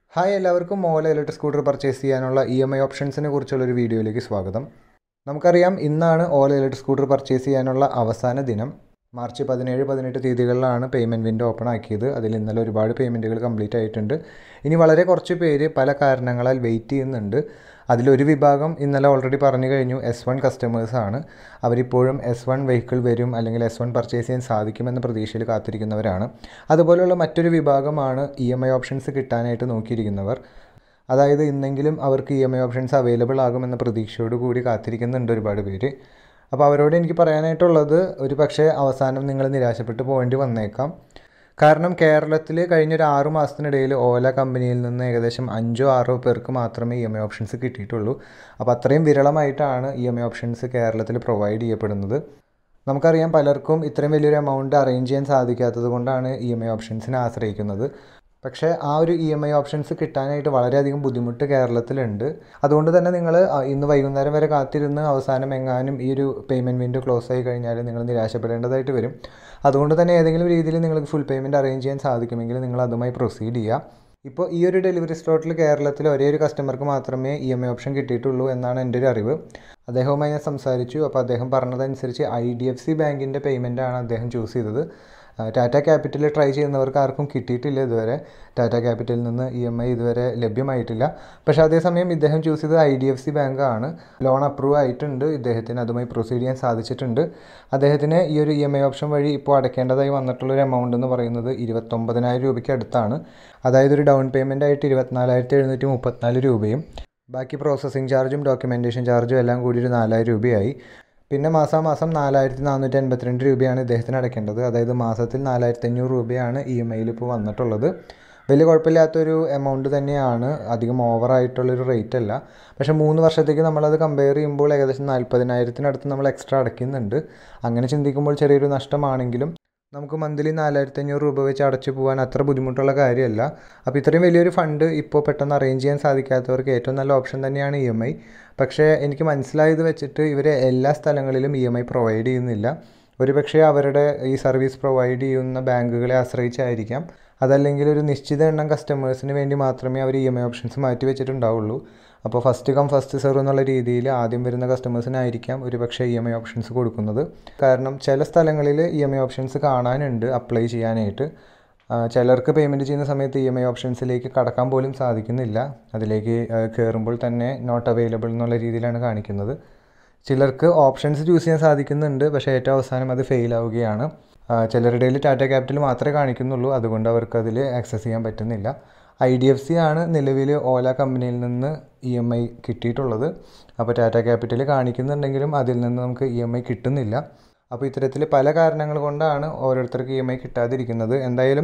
hi എല്ലാവർക്കും Ola electric scooter purchase ചെയ്യാനുള്ള E M I ഓപ്ഷൻസിനെ കുറിച്ചുള്ളൊരു വീഡിയോയിലേക്ക് സ്വാഗതം നമുക്കറിയാം ഇന്നാണ് ഓല ഇലക്ട്രിക് സ്കൂട്ടർ പർച്ചേസ് ചെയ്യാനുള്ള അവസാന ദിനം മാർച്ച് പതിനേഴ് പതിനെട്ട് തീയതികളിലാണ് പേയ്മെൻറ്റ് വിൻഡോ ഓപ്പൺ ആക്കിയത് അതിൽ ഇന്നലെ ഒരുപാട് പേയ്മെൻറ്റുകൾ കംപ്ലീറ്റ് ആയിട്ടുണ്ട് ഇനി വളരെ കുറച്ച് പേര് പല കാരണങ്ങളാൽ വെയിറ്റ് ചെയ്യുന്നുണ്ട് അതിലൊരു വിഭാഗം ഇന്നലെ ഓൾറെഡി പറഞ്ഞു കഴിഞ്ഞു എസ് വൺ കസ്റ്റമേഴ്സാണ് അവരിപ്പോഴും എസ് വൺ വെഹിക്കിൾ വരും അല്ലെങ്കിൽ എസ് വൺ പർച്ചേസ് ചെയ്യാൻ സാധിക്കുമെന്ന പ്രതീക്ഷയിൽ കാത്തിരിക്കുന്നവരാണ് അതുപോലെയുള്ള മറ്റൊരു വിഭാഗമാണ് ഇ എം ഐ ഓപ്ഷൻസ് കിട്ടാനായിട്ട് നോക്കിയിരിക്കുന്നവർ അതായത് ഇന്നെങ്കിലും അവർക്ക് E M I options available ആകുമെന്ന പ്രതീക്ഷയോട് കൂടി കാത്തിരിക്കുന്നുണ്ട് ഒരുപാട് പേര് അപ്പോൾ അവരോട് എനിക്ക് പറയാനായിട്ടുള്ളത് ഒരു പക്ഷേ അവസാനം നിങ്ങൾ നിരാശപ്പെട്ടു പോകേണ്ടി വന്നേക്കാം കാരണം കേരളത്തിൽ കഴിഞ്ഞൊരു ആറു മാസത്തിനിടയിൽ ഓല കമ്പനിയിൽ നിന്ന് ഏകദേശം അഞ്ചോ ആറോ പേർക്ക് മാത്രമേ ഇ എം ഐ ഓപ്ഷൻസ് കിട്ടിയിട്ടുള്ളൂ അപ്പോൾ അത്രയും വിരളമായിട്ടാണ് ഇ എം ഐ ഓപ്ഷൻസ് കേരളത്തിൽ പ്രൊവൈഡ് ചെയ്യപ്പെടുന്നത് നമുക്കറിയാം പലർക്കും ഇത്രയും വലിയൊരു എമൗണ്ട് അറേഞ്ച് ചെയ്യാൻ സാധിക്കാത്തത് കൊണ്ടാണ് ഇ എം ഐ ഓപ്ഷൻസിനെ ആശ്രയിക്കുന്നത് പക്ഷേ ആ ഒരു ഇ എം ഐ ഓപ്ഷൻസ് കിട്ടാനായിട്ട് വളരെയധികം ബുദ്ധിമുട്ട് കേരളത്തിലുണ്ട് അതുകൊണ്ട് തന്നെ നിങ്ങൾ ഇന്ന് വൈകുന്നേരം വരെ കാത്തിരുന്ന് അവസാനം എങ്ങാനും ഈ ഒരു പേയ്മെൻറ്റ് വിൻഡോ ക്ലോസ് ആയി കഴിഞ്ഞാൽ നിങ്ങൾ നിരാശപ്പെടേണ്ടതായിട്ട് വരും അതുകൊണ്ട് തന്നെ ഏതെങ്കിലും രീതിയിൽ നിങ്ങൾക്ക് ഫുൾ പേയ്മെൻറ്റ് അറേഞ്ച് ചെയ്യാൻ സാധിക്കുമെങ്കിൽ നിങ്ങൾ അതുമായി പ്രൊസീഡ് ചെയ്യുക ഇപ്പോൾ ഈ ഒരു ഡെലിവറി സ്ലോട്ടിൽ കേരളത്തിൽ ഒരേ ഒരു കസ്റ്റമർക്ക് മാത്രമേ ഇ എം ഐ ഓപ്ഷൻ കിട്ടിയിട്ടുള്ളൂ എന്നാണ് എൻ്റെ ഒരു അറിവ് അദ്ദേഹവുമായി ഞാൻ സംസാരിച്ചു അപ്പോൾ അദ്ദേഹം പറഞ്ഞതനുസരിച്ച് ഐ ഡി എഫ് സി ബാങ്കിൻ്റെ പേയ്മെൻറ്റാണ് അദ്ദേഹം ചൂസ് ചെയ്തത് ടാറ്റ ക്യാപിറ്റൽ ട്രൈ ചെയ്യുന്നവർക്ക് ആർക്കും കിട്ടിയിട്ടില്ല ഇതുവരെ ടാറ്റ ക്യാപിറ്റലിൽ നിന്ന് ഇ എം ഐ ഇതുവരെ ലഭ്യമായിട്ടില്ല പക്ഷേ അതേസമയം ഇദ്ദേഹം ചൂസ് ചെയ്തത് ഐ ഡി എഫ് സി ബാങ്കാണ് ലോൺ അപ്രൂവ് ആയിട്ടുണ്ട് ഇദ്ദേഹത്തിന് അതുമായി പ്രൊസീഡ് ചെയ്യാൻ സാധിച്ചിട്ടുണ്ട് അദ്ദേഹത്തിന് ഈ ഒരു ഇ എം ഐ ഓപ്ഷൻ വഴി ഇപ്പോൾ അടയ്ക്കേണ്ടതായി വന്നിട്ടുള്ളൊരു എമൗണ്ട് എന്ന് പറയുന്നത് ഇരുപത്തൊമ്പതിനായിരം രൂപയ്ക്ക് അടുത്താണ് അതായത് ഒരു ഡൗൺ പേയ്മെൻ്റ് ആയിട്ട് ഇരുപത്തിനാലായിരത്തി എഴുന്നൂറ്റി മുപ്പത്തിനാല് രൂപയും ബാക്കി പ്രോസസ്സിംഗ് ചാർജും ഡോക്യുമെൻറ്റേഷൻ ചാർജും എല്ലാം കൂടി ഒരു നാലായിരം രൂപയായി പിന്നെ മാസാമാസം നാലായിരത്തി നാനൂറ്റി എൺപത്തിരണ്ട് രൂപയാണ് ഇദ്ദേഹത്തിന് അടയ്ക്കേണ്ടത് അതായത് മാസത്തിൽ നാലായിരത്തി അഞ്ഞൂറ് രൂപയാണ് ഇ എം ഐയിൽ ഇപ്പോൾ വന്നിട്ടുള്ളത് വലിയ കുഴപ്പമില്ലാത്തൊരു എമൗണ്ട് തന്നെയാണ് അധികം ഓവറായിട്ടുള്ളൊരു റേറ്റ് അല്ല പക്ഷേ മൂന്ന് വർഷത്തേക്ക് നമ്മളത് കമ്പയർ ചെയ്യുമ്പോൾ ഏകദേശം നാൽപ്പതിനായിരത്തിനടുത്ത് നമ്മൾ എക്സ്ട്രാ അടയ്ക്കുന്നുണ്ട് അങ്ങനെ ചിന്തിക്കുമ്പോൾ ചെറിയൊരു നഷ്ടമാണെങ്കിലും നമുക്ക് മന്ത്ലി നാലായിരത്തി അഞ്ഞൂറ് രൂപ വെച്ച് അടച്ചു പോകാൻ അത്ര ബുദ്ധിമുട്ടുള്ള കാര്യമല്ല അപ്പോൾ ഇത്രയും വലിയൊരു ഫണ്ട് ഇപ്പോൾ പെട്ടെന്ന് അറേഞ്ച് ചെയ്യാൻ സാധിക്കാത്തവർക്ക് ഏറ്റവും നല്ല ഓപ്ഷൻ തന്നെയാണ് ഇ എം ഐ പക്ഷേ എനിക്ക് മനസ്സിലായത് വെച്ചിട്ട് ഇവർ എല്ലാ സ്ഥലങ്ങളിലും ഇ എം ഐ പ്രൊവൈഡ് ചെയ്യുന്നില്ല ഒരുപക്ഷെ അവരുടെ ഈ സർവീസ് പ്രൊവൈഡ് ചെയ്യുന്ന ബാങ്കുകളെ ആശ്രയിച്ചായിരിക്കാം അതല്ലെങ്കിൽ ഒരു നിശ്ചിത എണ്ണം കസ്റ്റമേഴ്സിന് വേണ്ടി മാത്രമേ അവർ ഇ എം ഐ ഓപ്ഷൻസ് മാറ്റി വെച്ചിട്ടുണ്ടാവുള്ളൂ അപ്പോൾ ഫസ്റ്റ് കം ഫസ്റ്റ് സെർവ് എന്നുള്ള രീതിയിൽ ആദ്യം വരുന്ന കസ്റ്റമേഴ്സിനായിരിക്കാം ഒരു പക്ഷേ ഇ എം ഐ ഓപ്ഷൻസ് കൊടുക്കുന്നത് കാരണം ചില സ്ഥലങ്ങളിൽ ഇ എം ഐ ഓപ്ഷൻസ് കാണാനുണ്ട് അപ്ലൈ ചെയ്യാനായിട്ട് ചിലർക്ക് പേയ്മെൻറ്റ് ചെയ്യുന്ന സമയത്ത് ഇ എം ഐ ഓപ്ഷൻസിലേക്ക് കടക്കാൻ പോലും സാധിക്കുന്നില്ല അതിലേക്ക് കയറുമ്പോൾ തന്നെ നോട്ട് അവൈലബിൾ എന്നുള്ള രീതിയിലാണ് കാണിക്കുന്നത് ചിലർക്ക് ഓപ്ഷൻസ് ചൂസ് ചെയ്യാൻ സാധിക്കുന്നുണ്ട് പക്ഷേ ഏറ്റവും അവസാനം അത് ഫെയിൽ ആവുകയാണ് ചിലരുടെ ടാറ്റ ക്യാപിറ്റൽ മാത്രമേ കാണിക്കുന്നുള്ളൂ അതുകൊണ്ട് അവർക്ക് അതിൽ ആക്സസ് ചെയ്യാൻ പറ്റുന്നില്ല ഐ ഡി എഫ് സി ആണ് നിലവിൽ ഓല കമ്പനിയിൽ നിന്ന് ഇ എം ഐ കിട്ടിയിട്ടുള്ളത് അപ്പോൾ ടാറ്റ ക്യാപിറ്റൽ കാണിക്കുന്നുണ്ടെങ്കിലും അതിൽ നിന്ന് നമുക്ക് ഇ എം ഐ കിട്ടുന്നില്ല അപ്പോൾ ഇത്തരത്തിൽ പല കാരണങ്ങൾ കൊണ്ടാണ് ഓരോരുത്തർക്ക് ഇ എം ഐ കിട്ടാതിരിക്കുന്നത് എന്തായാലും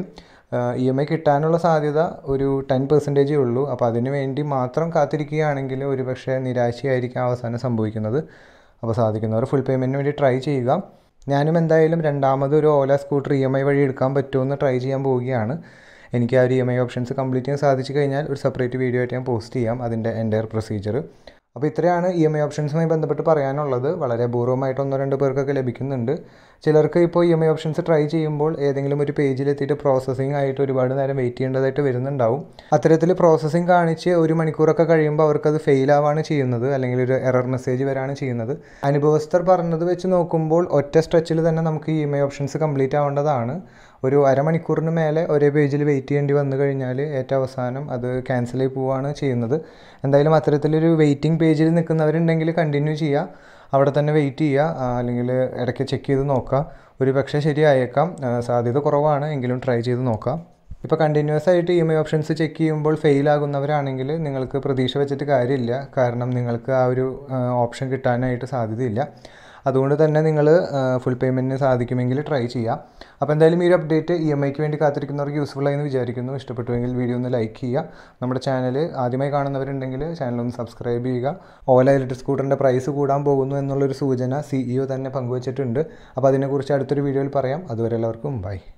ഇ എം ഐ കിട്ടാനുള്ള സാധ്യത ഒരു ടെൻ പെർസെൻറ്റേജേ ഉള്ളൂ അപ്പോൾ അതിനു വേണ്ടി മാത്രം കാത്തിരിക്കുകയാണെങ്കിൽ ഒരു പക്ഷേ നിരാശയായിരിക്കും അവസാനം സംഭവിക്കുന്നത് അപ്പോൾ സാധിക്കുന്നവർ ഫുൾ പേയ്മെൻറ്റിന് വേണ്ടി ട്രൈ ചെയ്യുക ഞാനും എന്തായാലും രണ്ടാമത് ഒരു Ola scooter E M I വഴി എടുക്കാൻ പറ്റുമെന്ന് ട്രൈ ചെയ്യാൻ പോവുകയാണ് എനിക്ക് ആ ഒരു E M I options complete ചെയ്യാൻ സാധിച്ചു കഴിഞ്ഞാൽ ഒരു സെപ്പറേറ്റ് വീഡിയോ ആയിട്ട് ഞാൻ പോസ്റ്റ് ചെയ്യാം അതിൻ്റെ എൻ്റയർ പ്രൊസീജിയർ അപ്പോൾ ഇത്രയാണ് ഇ എം ഐ ഓപ്ഷൻസുമായി ബന്ധപ്പെട്ട് പറയാനുള്ളത് വളരെ അപൂർവമായിട്ട് ഒന്നോ രണ്ടോ പേർക്കൊക്കെ ലഭിക്കുന്നുണ്ട് ചിലർക്ക് ഇപ്പോൾ E M I options try ചെയ്യുമ്പോൾ ഏതെങ്കിലും ഒരു പേജിലെത്തിയിട്ട് പ്രോസസ്സിംഗ് ആയിട്ട് ഒരുപാട് നേരം വെയിറ്റ് ചെയ്യേണ്ടതായിട്ട് വരുന്നുണ്ടാവും അത്തരത്തിൽ പ്രോസസ്സിംഗ് കാണിച്ച് ഒരു മണിക്കൂറൊക്കെ കഴിയുമ്പോൾ അവർക്കത് ഫെയിൽ ആവാണ് ചെയ്യുന്നത് അല്ലെങ്കിൽ ഒരു എറർ മെസ്സേജ് വരാണ് ചെയ്യുന്നത് അനുഭവസ്ഥർ പറഞ്ഞത് വെച്ച് നോക്കുമ്പോൾ ഒറ്റ സ്ട്രെച്ചിൽ തന്നെ നമുക്ക് E M I options complete ആവേണ്ടതാണ് ഒരു അരമണിക്കൂറിന് മേലെ ഒരേ പേജിൽ വെയിറ്റ് ചെയ്യേണ്ടി വന്നു കഴിഞ്ഞാൽ ഏറ്റവും അവസാനം അത് ക്യാൻസലായി പോവുകയാണ് ചെയ്യുന്നത് എന്തായാലും അത്തരത്തിലൊരു വെയിറ്റിംഗ് പേജിൽ നിൽക്കുന്നവരുണ്ടെങ്കിൽ കണ്ടിന്യൂ ചെയ്യുക അവിടെ തന്നെ വെയിറ്റ് ചെയ്യുക അല്ലെങ്കിൽ ഇടയ്ക്ക് ചെക്ക് ചെയ്ത് നോക്കുക ഒരു പക്ഷേ ശരിയായേക്കാം സാധ്യത കുറവാണ് എങ്കിലും ട്രൈ ചെയ്ത് നോക്കാം ഇപ്പോൾ കണ്ടിന്യൂസ് ആയിട്ട് E M I options check ചെയ്യുമ്പോൾ ഫെയിൽ ആകുന്നവരാണെങ്കിൽ നിങ്ങൾക്ക് പ്രതീക്ഷ വെച്ചിട്ട് കാര്യമില്ല കാരണം നിങ്ങൾക്ക് ആ ഒരു ഓപ്ഷൻ കിട്ടാനായിട്ട് സാധ്യതയില്ല അതുകൊണ്ട് തന്നെ നിങ്ങൾ ഫുൾ പേയ്മെൻറ്റിന് സാധിക്കുമെങ്കിൽ ട്രൈ ചെയ്യാം അപ്പോൾ എന്തായാലും ഈ ഒരു അപ്ഡേറ്റ് ഇ എം ഐക്ക് വേണ്ടി കാത്തിരിക്കുന്നവർക്ക് യൂസ്ഫുൾ ആയി എന്ന് വിചാരിക്കുന്നു ഇഷ്ടപ്പെട്ടുവെങ്കിൽ വീഡിയോ ഒന്ന് ലൈക്ക് ചെയ്യുക നമ്മുടെ ചാനൽ ആദ്യമായി കാണുന്നവരുണ്ടെങ്കിൽ ചാനൽ ഒന്ന് സബ്സ്ക്രൈബ് ചെയ്യുക ഓല ഇലക്ട്രിക് സ്കൂട്ടറിൻ്റെ പ്രൈസ് കൂടാൻ പോകുന്നു എന്നുള്ളൊരു സൂചന സിഇഒ തന്നെ പങ്കുവച്ചിട്ടുണ്ട് അപ്പോൾ അതിനെക്കുറിച്ച് അടുത്തൊരു വീഡിയോയിൽ പറയാം അതുവരെ എല്ലാവർക്കും ബൈ